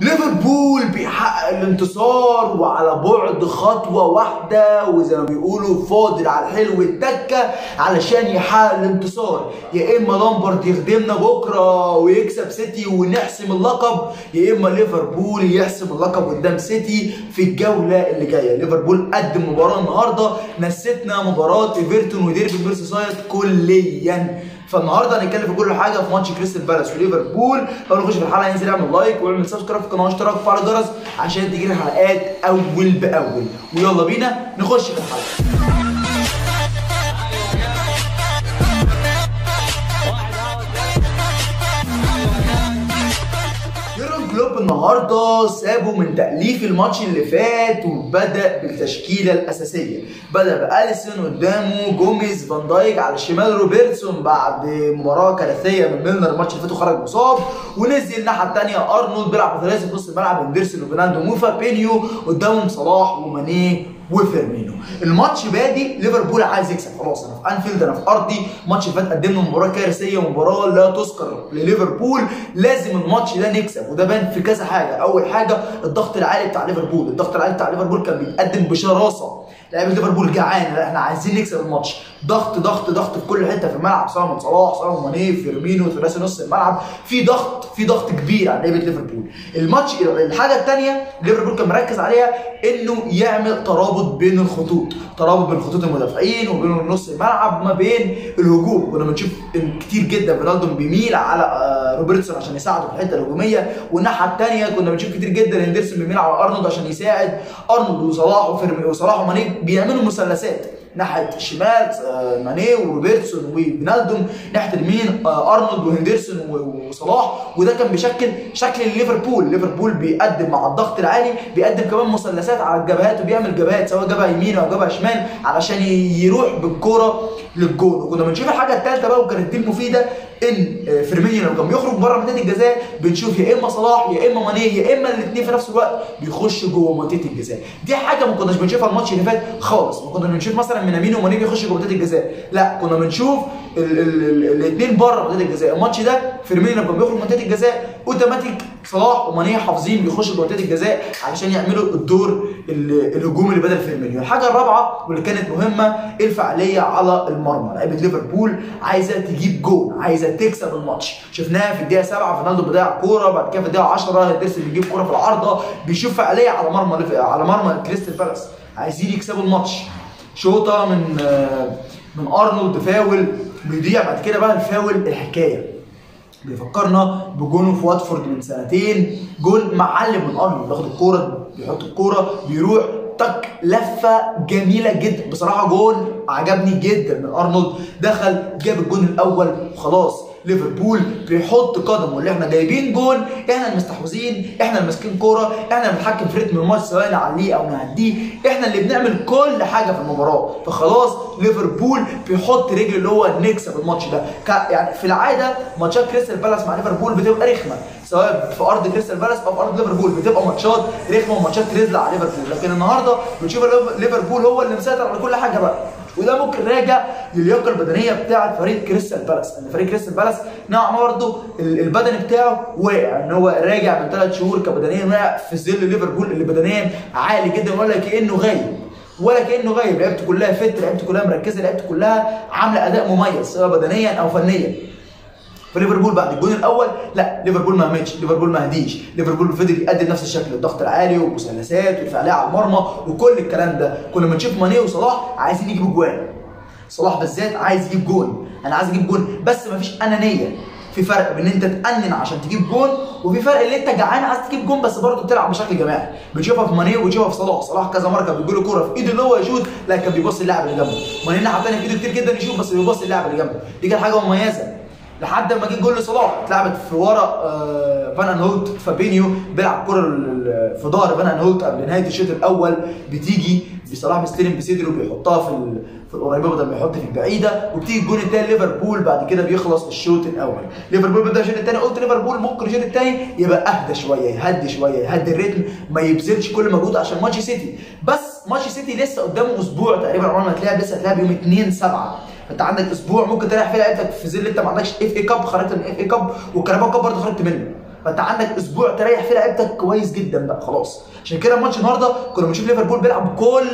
ليفربول بيحقق الانتصار وعلى بعد خطوة واحدة وزي ما بيقولوا فاضل على الحلو التكة علشان يحقق الانتصار يا إما لامبرد يخدمنا بكرة ويكسب سيتي ونحسم اللقب يا إما ليفربول يحسم اللقب قدام سيتي في الجولة اللي جاية ليفربول قدم مباراة النهاردة نستنا مباراة ايفرتون وديربي ميرسيسايد كليا فالنهارده هنتكلم في كل حاجه في ماتش كريستال بالاس وليفربول قبل ما نخش في الحلقه انزل اعمل لايك واعمل سبسكرايب في القناه واشترك وفعل الجرس عشان تجيلي الحلقات اول باول ويلا بينا نخش في الحلقه يورجن كلوب النهارده سابه من تأليف الماتش اللي فات وبدأ بالتشكيلة الأساسية بدأ بأليسون قدامه جوميز فان دايك على الشمال روبرتسون بعد مباراة كارثية من ميلنر الماتش اللي فات وخرج مصاب ونزل الناحية الثانية أرنولد بيلعب بثلاثة في نص الملعب اندرسون وفرناندو موفا بينيو قدامهم صلاح ومانيه وفيرمينو الماتش بادي ليفربول عايز يكسب خلاص انا في انفيلد انا في ارضي الماتش اللي فات قدمنا مباراه كارثيه ومباراه لا تذكر لليفربول لازم الماتش ده نكسب وده بان في كذا حاجه اول حاجه الضغط العالي بتاع ليفربول الضغط العالي بتاع ليفربول كان بيتقدم بشراسه لعيبه ليفربول جعانه لا احنا عايزين نكسب الماتش ضغط ضغط ضغط في كل حته في الملعب سواء من صلاح سواء من ماني فيرمينو ثلاثي نص الملعب في ضغط في ضغط كبير على لعيبه ليفربول الماتش الحاجه الثانيه ليفربول كان مركز عليها انه يعمل ترابط بين الخطوط ترابط بين خطوط المدافعين وبين نص الملعب ما بين الهجوم كنا بنشوف كتير جدا رونالدو بيميل على روبرتسون عشان يساعده في الحته الهجوميه والناحيه الثانيه كنا بنشوف كتير جدا هندرسون بيميل على ارنولد عشان يساعد ارنولد وصلاح وفيرمينو وصلاح وماني بيعملوا مثلثات ناحيه الشمال ماني وروبرتسون وبنالدوم ناحيه اليمين ارنولد وهندرسون وصلاح وده كان بيشكل شكل ليفربول ليفربول بيقدم مع الضغط العالي بيقدم كمان مثلثات على الجبهات وبيعمل جبهات سواء جبهه يمين او جبهه شمال علشان يروح بالكوره للجون وكنا بنشوف الحاجه الثالثه بقى وكانت دي المفيده ان فيرمينيو لما كان بيخرج بره منطقه الجزاء بنشوف يا اما صلاح يا اما ماني يا اما الاثنين في نفس الوقت بيخشوا جوه منطقه الجزاء دي حاجه ما كناش بنشوفها الماتش اللي فات خالص ما كنا بنشوف مثلا مينامينو وماني بيخشوا جوه منطقه الجزاء لا كنا بنشوف الاثنين بره منطقه الجزاء الماتش ده فيرمينيو لما كان بيخرج منطقه الجزاء اوتوماتيك صلاح وماني حافظين بيخشوا جوه منطقه الجزاء علشان يعملوا الدور الهجومي اللي بدل فيرمينيو الحاجه الرابعه واللي كانت مهمه الفعاليه على المرمى لعيبه ليفربول عايزه تجيب جول عايزه تكسب الماتش شفناها في الدقيقه 7 رونالدو بيضيع كوره بعد كده في الدقيقه 10 هيدرسون بيجيب كوره في العارضه بيشوف فعاليه على مرمى على مرمى كريستال بالاس عايزين يكسبوا الماتش شوطه من من ارنولد فاول بيضيع بعد كده بقى الفاول الحكايه بيفكرنا بجونه في واتفورد من سنتين جول معلم من ارنولد بياخد الكوره بيحط الكوره بيروح تك لفه جميله جدا بصراحه جول عجبني جدا من ارنولد دخل جاب الجون الاول وخلاص ليفربول بيحط قدمه اللي احنا جايبين جول احنا المستحوذين احنا اللي ماسكين كوره احنا اللي بنتحكم في رتم الماتش سواء نعليه او نهديه احنا اللي بنعمل كل حاجه في المباراه فخلاص ليفربول بيحط رجل اللي هو نكسب الماتش ده يعني في العاده ماتشات كريستال بالاس مع ليفربول بتبقى رخمه سواء في ارض كريستال بالاس او في ارض ليفربول بتبقى ماتشات رخمه وماتشات رزله على ليفربول لكن النهارده بنشوف ليفربول هو اللي مسيطر على كل حاجه بقى وده ممكن راجع للياقه البدنيه بتاعه فريق كريستال بالاس ان فريق كريستال بالاس نوعا ما برضه البدني بتاعه واقع ان هو راجع من ثلاث شهور كبدنيا واقع في ظل ليفربول اللي بدنيا عالي جدا ولا كانه غايب ولا كانه غايب لعيبته كلها فت لعيبته كلها مركزه لعيبته كلها عامله اداء مميز سواء بدنيا او فنيا فليفربول بعد الجون الاول لا ليفربول ما همتش ليفربول ما هديش ليفربول فضل يقدم نفس الشكل الضغط العالي والمثلثات والفعاليه على المرمى وكل الكلام ده كنا بنشوف ماني وصلاح عايزين يجيبوا جوان صلاح بالذات عايز يجيب جون انا عايز اجيب جون بس مفيش انانيه في فرق بين انت تأنن عشان تجيب جون وفي فرق اللي انت جعان عايز تجيب جون بس برضه بتلعب بشكل جماعي بنشوفها في ماني وبنشوفها في صلاح صلاح كذا مره كان بيجي له كوره في ايده اللي هو يشوط لا كان بيبص اللاعب اللي جنبه ماني الناحيه الثانيه في ايده كتير جدا يشوط بس بيبص اللاعب اللي جنبه دي كانت حاجه مميزه لحد ما جه جول لصلاح اتلعبت في ورا آه فان هولت فابينيو بيلعب كره في ظهر فان هولت قبل نهايه الشوط الاول بتيجي بصلاح بيستلم بصدره وبيحطها في في القريبه بدل ما يحط في البعيده وبتيجي الجون الثاني ليفربول بعد كده بيخلص الشوط الاول ليفربول بدا الشوط الثاني قلت ليفربول ممكن الشوط الثاني يبقى اهدى شويه يهدي شويه يهدي الريتم ما يبذلش كل مجهود عشان ماتش سيتي بس ماتش سيتي لسه قدامه اسبوع تقريبا عمر ما تلعب لسه هتلعب يوم 2 7 فانت عندك اسبوع ممكن تريح فيه لعيبتك في ظل انت ما عندكش اف اي كاب خرجت من اف اي كاب والكاراباو كاب برضه خرجت منه فانت عندك اسبوع تريح فيه لعيبتك كويس جدا بقى خلاص عشان كده الماتش النهارده كنا بنشوف ليفربول بيلعب بكل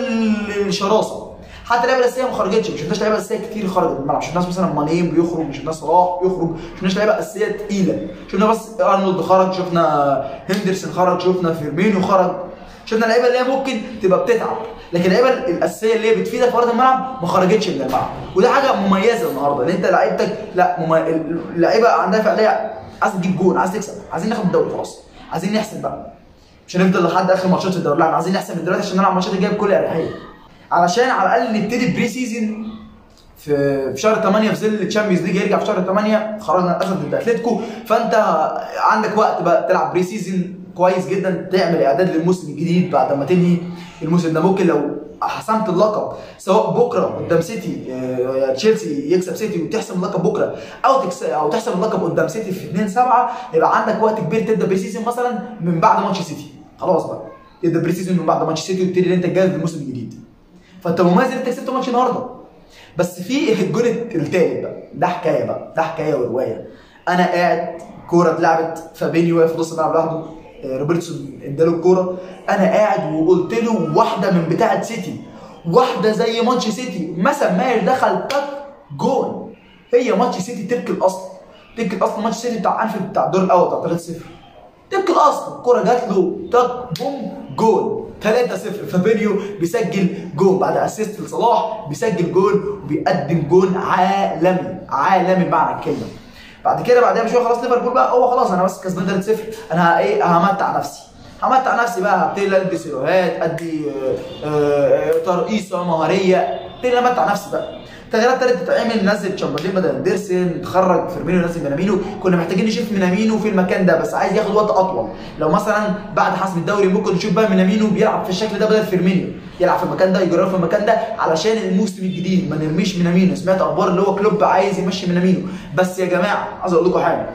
الشراسه حتى اللعيبه الاساسيه ما خرجتش مش شفناش لعيبه اساسيه كتير خرجت من الملعب شفناش مثلا ماني بيخرج مش شفناش صلاح يخرج شفناش لعيبه اساسيه تقيله شفنا بس ارنولد خرج شفنا هندرسون خرج شفنا فيرمينيو خرج شفنا اللعيبه اللي هي ممكن تبقى بتتعب لكن اللعيبه الاساسيه اللي هي بتفيدك في ارض الملعب ما خرجتش من الملعب وده حاجه مميزه النهارده ان انت لعيبتك لا مم... اللعيبه عندها فعاليه عايز تجيب جون عايز تكسب عايزين ناخد الدوري خلاص عايزين نحسم بقى مش هنفضل لحد اخر ماتشات الدوري لا احنا عايزين نحسم دلوقتي عشان نلعب الماتشات الجايه بكل اريحيه علشان على الاقل نبتدي بري سيزون في في شهر 8 في ظل الشامبيونز ليج يرجع في شهر 8 خرجنا للاسف ضد اتلتيكو فانت عندك وقت بقى تلعب بري سيزون كويس جدا تعمل اعداد للموسم الجديد بعد ما تنهي الموسم ده ممكن لو حسمت اللقب سواء بكره قدام سيتي آه، تشيلسي يكسب سيتي وتحسم اللقب بكره او تكسب او تحسم اللقب قدام سيتي في 2 7 يبقى عندك وقت كبير تبدا بري سيزون مثلا من بعد ماتش سيتي خلاص بقى تبدا بري سيزون من بعد ماتش سيتي وتبتدي ان انت تجهز للموسم الجديد فانت مميز ان انت كسبت ماتش النهارده بس في الجون التالت بقى ده حكايه بقى ده حكايه وروايه انا قاعد كوره اتلعبت فابينيو واقف في نص الملعب لوحده آه، روبرتسون اداله الكوره انا قاعد وقلت له واحده من بتاعه سيتي واحده زي ماتش سيتي ما سماش دخل تك جون هي ماتش سيتي ترك الاصل ترك الاصل ماتش سيتي بتاع انفيلد بتاع الدور الاول بتاع 3 0 ترك الاصل الكوره جات له تك بوم جول 3 0 فابينيو بيسجل جول بعد اسيست لصلاح بيسجل جول وبيقدم جول عالمي عالمي بمعنى الكلمه بعد كده بعدها بشويه خلاص ليفربول بقى هو خلاص انا بس كسبان 3 0 انا ايه همتع نفسي همتع نفسي بقى هبتدي ادي سيروهات ادي آه، آه، ترقيصه مهاريه ابتدي امتع نفسي بقى تغييرات ابتدت تتعمل نزل تشامبرلين بدل اندرسون تخرج فيرمينيو نزل مينامينو كنا محتاجين نشوف مينامينو في المكان ده بس عايز ياخد وقت اطول لو مثلا بعد حسم الدوري ممكن نشوف بقى مينامينو بيلعب في الشكل ده بدل فيرمينيو يلعب في المكان ده يجرب في المكان ده علشان الموسم الجديد ما نرميش مينامينو سمعت اخبار اللي هو كلوب عايز يمشي مينامينو بس يا جماعه عايز اقول لكم حاجه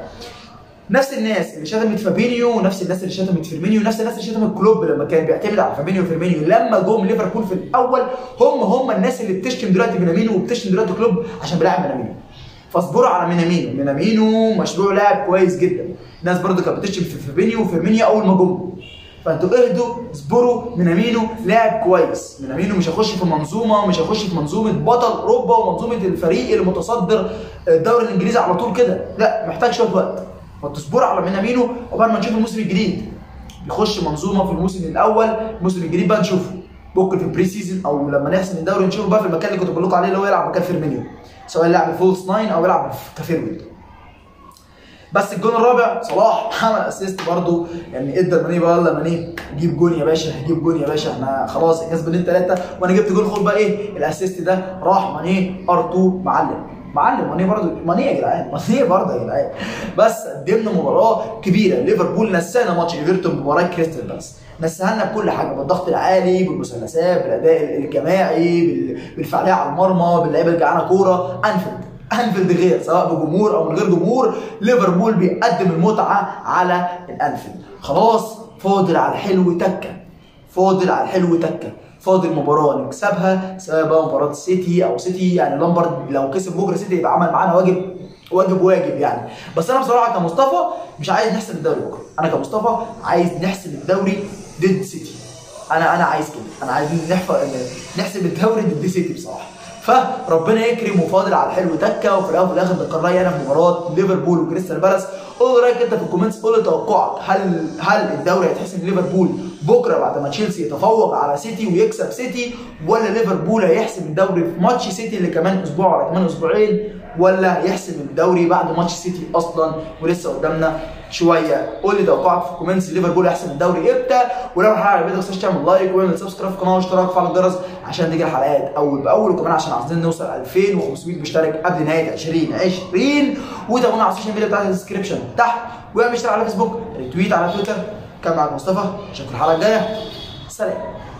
نفس الناس اللي شتمت فابينيو نفس الناس اللي شتمت فيرمينيو نفس الناس اللي شتمت كلوب لما كان بيعتمد على فابينيو وفيرمينيو لما جم ليفربول في الاول هم هم الناس اللي بتشتم دلوقتي مينامينو وبتشتم دلوقتي كلوب عشان بيلعب مينامينو فاصبروا على مينامينو مينامينو مشروع لاعب كويس جدا الناس برضو كانت بتشتم في فابينيو وفيرمينيو اول ما جم فانتوا اهدوا اصبروا مينامينو لاعب كويس مينامينو مش هيخش في منظومه مش هيخش في منظومه بطل اوروبا ومنظومه الفريق المتصدر الدوري الانجليزي على طول كده لا محتاج شويه وقت فتصبروا على مينامينو عقبال ما نشوف الموسم الجديد يخش منظومه في الموسم الاول الموسم الجديد بقى نشوفه ممكن في البري سيزون او لما نحسم الدوري نشوفه بقى في المكان اللي كنت بقول لكم عليه اللي هو يلعب مكان فيرمينيو سواء يلعب فولس ناين او يلعب كفيرويد بس الجون الرابع صلاح عمل اسيست برضه يعني ادى ماني بقى يلا ماني جيب جون يا باشا جيب جون يا باشا احنا خلاص كسبانين ثلاثه وانا جبت جون خد بقى ايه الاسيست ده راح ماني ار 2 معلم معلم ماني برضه ماني يا جدعان ماني برضه يا جدعان بس قدمنا مباراه كبيره ليفربول نسانا ماتش ايفرتون بمباراه كريستال بالاس نساها لنا بكل حاجه بالضغط العالي بالمثلثات بالاداء الجماعي بال- بالفعاليه على المرمى باللعيبه اللي جعانه كوره انفيلد انفيلد غير سواء بجمهور او من غير جمهور ليفربول بيقدم المتعه على الانفيلد خلاص فاضل على الحلو تكه فاضل على الحلو تكه فاضل مباراه نكسبها سواء بقى مباراه سيتي او سيتي يعني لامبرد لو كسب بكره سيتي يبقى عمل معانا واجب واجب واجب يعني بس انا بصراحه كمصطفى مش عايز نحسم الدوري بكره انا كمصطفى عايز نحسم الدوري ضد سيتي انا انا عايز كده انا عايز نحفظ نحسب الدوري ضد سيتي بصراحه فربنا يكرم وفاضل على الحلو تكه وفي الاول وفي الاخر ده قرار انا في مباراه ليفربول وكريستال بالاس قول رايك انت في الكومنتس قول لي توقعك هل هل الدوري هيتحسم ليفربول بكره بعد ما تشيلسي يتفوق على سيتي ويكسب سيتي ولا ليفربول هيحسم الدوري في ماتش سيتي اللي كمان اسبوع ولا كمان اسبوعين ولا يحسم الدوري بعد ماتش سيتي اصلا ولسه قدامنا شويه قول لي توقعك في الكومنتس ليفربول هيحسم الدوري امتى ولو الحلقه عجبتك ما تنساش تعمل لايك واعمل سبسكرايب في القناه واشتراك وفعل الجرس عشان تيجي الحلقات اول باول وكمان عشان عايزين نوصل 2500 مشترك قبل نهايه 2020 وتابعونا على السوشيال ميديا بتاعت الديسكربشن تحت واعمل اشتراك على فيسبوك ريتويت على تويتر كان معاك مصطفى اشوفكم الحلقه الجايه سلام